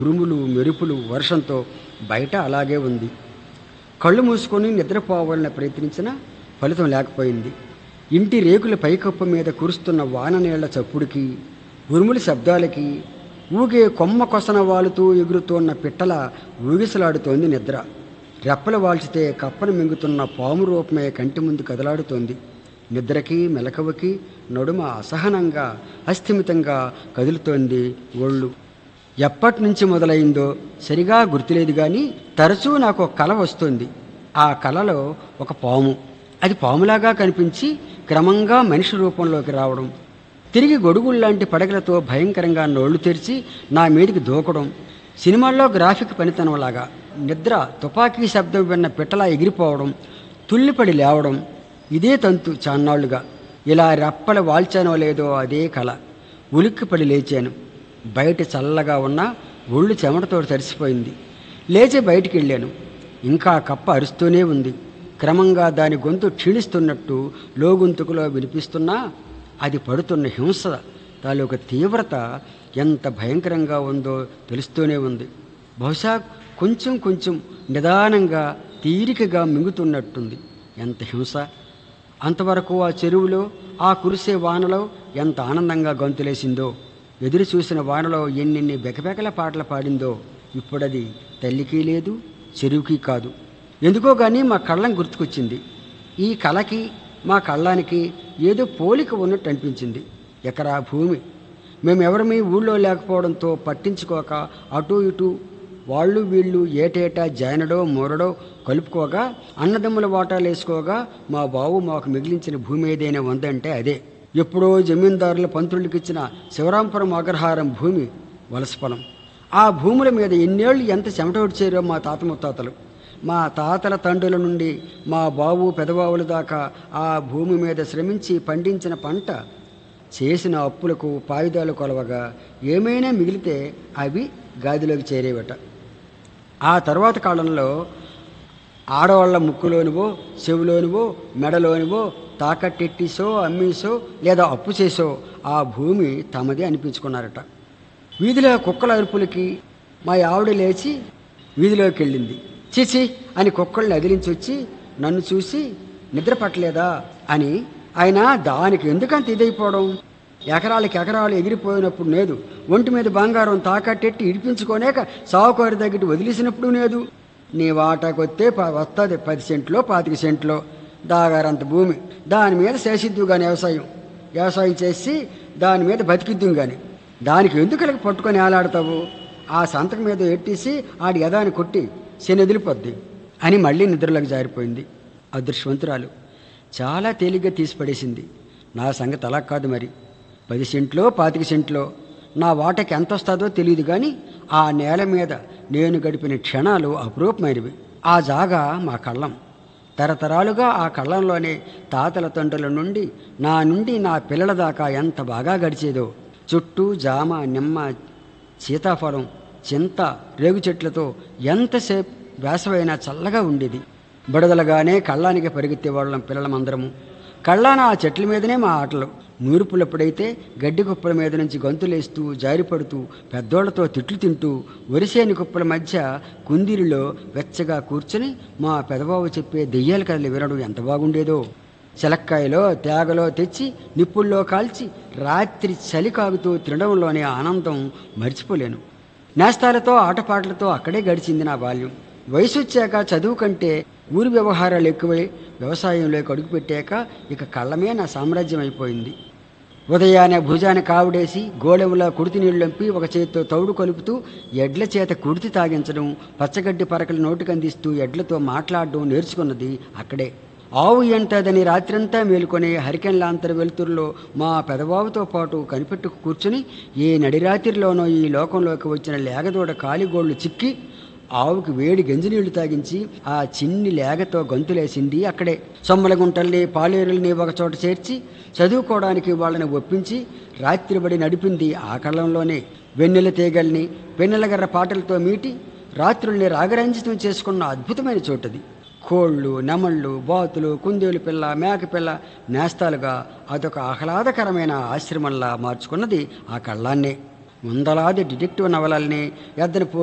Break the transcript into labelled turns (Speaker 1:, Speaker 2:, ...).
Speaker 1: ఉరుములు మెరుపులు వర్షంతో బయట అలాగే ఉంది కళ్ళు మూసుకొని నిద్రపోవాలని ప్రయత్నించినా ఫలితం లేకపోయింది ఇంటి రేకుల పైకప్పు మీద కురుస్తున్న వాన నీళ్ల చప్పుడుకి ఉరుముల శబ్దాలకి ఊగే కొమ్మ కొసన వాలుతూ ఎగురుతోన్న పిట్టల ఊగిసలాడుతోంది నిద్ర రెప్పలు వాల్చితే కప్పను మింగుతున్న పాము రూపమే కంటి ముందు కదలాడుతోంది నిద్రకి మెలకువకి నడుమ అసహనంగా అస్థిమితంగా కదులుతోంది ఒళ్ళు ఎప్పటి నుంచి మొదలైందో సరిగా గుర్తులేదు కానీ తరచూ నాకు ఒక కల వస్తుంది ఆ కలలో ఒక పాము అది పాములాగా కనిపించి క్రమంగా మనిషి రూపంలోకి రావడం తిరిగి గొడుగుల్లాంటి పడగలతో భయంకరంగా నోళ్లు తెరిచి నా మీదికి దూకడం సినిమాల్లో గ్రాఫిక్ పనితనంలాగా నిద్ర తుపాకీ శబ్దం విన్న పిట్టలా ఎగిరిపోవడం తుల్లిపడి లేవడం ఇదే తంతు చాన్నాళ్లుగా ఇలా రెప్పలు వాల్చానో లేదో అదే కల ఉలిక్కిపడి లేచాను బయట చల్లగా ఉన్న ఒళ్ళు చెమటతో తడిసిపోయింది లేచి బయటికి వెళ్ళాను ఇంకా కప్ప అరుస్తూనే ఉంది క్రమంగా దాని గొంతు క్షీణిస్తున్నట్టు లోగొంతుకులో వినిపిస్తున్నా అది పడుతున్న హింస తాలూకు తీవ్రత ఎంత భయంకరంగా ఉందో తెలుస్తూనే ఉంది బహుశా కొంచెం కొంచెం నిదానంగా తీరికగా మింగుతున్నట్టుంది ఎంత హింస అంతవరకు ఆ చెరువులో ఆ కురిసే వానలో ఎంత ఆనందంగా గొంతులేసిందో ఎదురు చూసిన వానలో ఎన్నెన్ని బెకబెకల పాటలు పాడిందో ఇప్పుడది తల్లికి లేదు చెరువుకి కాదు ఎందుకో కానీ మా కళ్ళం గుర్తుకొచ్చింది ఈ కళకి మా కళ్ళానికి ఏదో పోలిక ఉన్నట్టు అనిపించింది ఎకరా భూమి మేమెవరమీ ఊళ్ళో లేకపోవడంతో పట్టించుకోక అటు ఇటు వాళ్ళు వీళ్ళు ఏటేటా జానడో మూరడో కలుపుకోగా అన్నదమ్ముల వాటాలు వేసుకోగా మా బావు మాకు మిగిలించిన భూమి ఏదైనా ఉందంటే అదే ఎప్పుడో జమీందారుల పంతులకి ఇచ్చిన శివరాంపురం అగ్రహారం భూమి వలసపొలం ఆ భూముల మీద ఎన్నేళ్ళు ఎంత చెమట వచ్చారో మా తాత ముత్తాతలు మా తాతల తండ్రుల నుండి మా బావు పెదబావుల దాకా ఆ భూమి మీద శ్రమించి పండించిన పంట చేసిన అప్పులకు పాయుధాలు కొలవగా ఏమైనా మిగిలితే అవి గాదిలోకి చేరేవట ఆ తర్వాత కాలంలో ఆడవాళ్ళ ముక్కులోనివో చెవులోనివో మెడలోనివో తాకట్టెట్టిసో అమ్మీసో లేదా అప్పు చేసో ఆ భూమి తమది అనిపించుకున్నారట వీధిలో కుక్కల అరుపులకి మా ఆవిడ లేచి వీధిలోకి వెళ్ళింది చిచి అని కుక్కల్ని అదిలించి వచ్చి నన్ను చూసి నిద్ర పట్టలేదా అని ఆయన దానికి ఎందుకంత ఇదైపోవడం ఎకరాలకి ఎకరాలు ఎగిరిపోయినప్పుడు లేదు ఒంటి మీద బంగారం తాకట్టెట్టి ఇడిపించుకోలేక సావుకోరి దగ్గర వదిలేసినప్పుడు లేదు నీ వాటాకొస్తే ప- వస్తుంది పది సెంట్లో పాతిక సెంట్లో దాగారంత భూమి దాని మీద చేసిద్దు కానీ వ్యవసాయం వ్యవసాయం చేసి దాని మీద బతికిద్దుం కానీ దానికి ఎందుకు ఇలా పట్టుకొని ఏలాడతావు ఆ సంతకం మీద ఎట్టేసి ఆడి యదాని కొట్టి శని వదిలిపోద్ది అని మళ్ళీ నిద్రలోకి జారిపోయింది అదృష్టవంతురాలు చాలా తేలిగ్గా తీసి పడేసింది నా సంగతి అలా కాదు మరి పది సెంట్లో పాతిక సెంట్లో నా వాటకి ఎంత వస్తుందో తెలియదు కానీ ఆ నేల మీద నేను గడిపిన క్షణాలు అపురూపమైనవి ఆ జాగా మా కళ్ళం తరతరాలుగా ఆ కళ్ళంలోనే తాతల తండ్రుల నుండి నా నుండి నా పిల్లల దాకా ఎంత బాగా గడిచేదో చుట్టూ జామ నిమ్మ సీతాఫలం చింత రేగు చెట్లతో ఎంతసేపు వేసవైనా చల్లగా ఉండేది బుడదలగానే కళ్ళానికి పరిగెత్తేవాళ్ళం పిల్లలమందరము కళ్ళాన ఆ చెట్ల మీదనే మా ఆటలు నూర్పులప్పుడైతే గడ్డి కుప్పల మీద నుంచి గంతులేస్తూ జారిపడుతూ పెద్దోళ్లతో తిట్లు తింటూ వరిసేని కుప్పల మధ్య కుందిరిలో వెచ్చగా కూర్చుని మా పెదబాబు చెప్పే దెయ్యాల కథలు వినడం ఎంత బాగుండేదో చిలక్కాయలో తేగలో తెచ్చి నిప్పుల్లో కాల్చి రాత్రి చలి కాగుతూ తినడంలోనే ఆనందం మర్చిపోలేను నేస్తాలతో ఆటపాటలతో అక్కడే గడిచింది నా బాల్యం వయసు వచ్చాక చదువు కంటే ఊరి వ్యవహారాలు ఎక్కువై వ్యవసాయంలోకి అడుగుపెట్టాక ఇక కళ్ళమే నా సామ్రాజ్యం అయిపోయింది ఉదయాన్నే భుజాన్ని కావుడేసి గోడెములా కుడితి నీళ్ళంపి ఒక చేతితో తౌడు కలుపుతూ ఎడ్ల చేత కుడితి తాగించడం పచ్చగడ్డి పరకలు నోటికందిస్తూ ఎడ్లతో మాట్లాడడం నేర్చుకున్నది అక్కడే ఆవు ఎంటదని రాత్రంతా మేలుకొని హరికెన్లాంతర వెలుతురులో మా పెదబాబుతో పాటు కనిపెట్టుకు కూర్చుని ఏ నడిరాత్రిలోనో ఈ లోకంలోకి వచ్చిన లేగదూడ కాలిగోళ్లు చిక్కి ఆవుకి వేడి గంజినీళ్లు తాగించి ఆ చిన్ని లేగతో గొంతులేసింది అక్కడే సొమ్మల గుంటల్ని పాలేరుల్ని ఒకచోట చేర్చి చదువుకోవడానికి వాళ్ళని ఒప్పించి రాత్రిబడి నడిపింది ఆ కళ్ళంలోనే వెన్నెల తీగల్ని వెన్నెలగర్ర పాటలతో మీటి రాత్రుల్ని రాగరంజితం చేసుకున్న అద్భుతమైన చోటది కోళ్ళు నెమళ్ళు బాతులు కుందేలు పిల్ల మేక పిల్ల నేస్తాలుగా అదొక ఆహ్లాదకరమైన ఆశ్రమంలా మార్చుకున్నది ఆ కళ్ళాన్నే వందలాది డిటెక్టివ్ నవలల్ని ఎద్దని